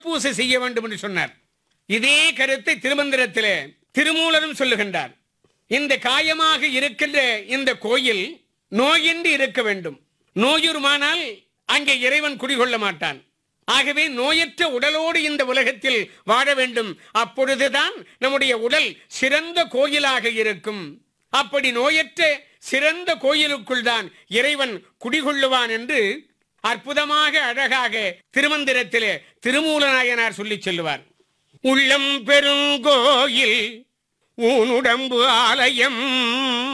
பூசை செய்ய வேண்டும் என்று சொன்னார் இதே கருத்தை திருமந்திரத்திலே திருமூலரும் சொல்லுகின்றார் இந்த காயமாக இருக்கின்ற இந்த கோயில் நோயின்றி இருக்க வேண்டும் நோயுருமானால் அங்கே இறைவன் குடிகொள்ள மாட்டான் ஆகவே நோயற்ற உடலோடு இந்த உலகத்தில் வாழ வேண்டும் அப்பொழுதுதான் நம்முடைய உடல் சிறந்த கோயிலாக இருக்கும் அப்படி நோயற்ற சிறந்த கோயிலுக்குள் தான் இறைவன் குடிகொள்ளுவான் என்று அற்புதமாக அழகாக திருமந்திரத்திலே திருமூலநாயனார் சொல்லிச் செல்லுவார் உள்ளம் பெருங்கோயில் ஊனுடம்பு ஆலயம்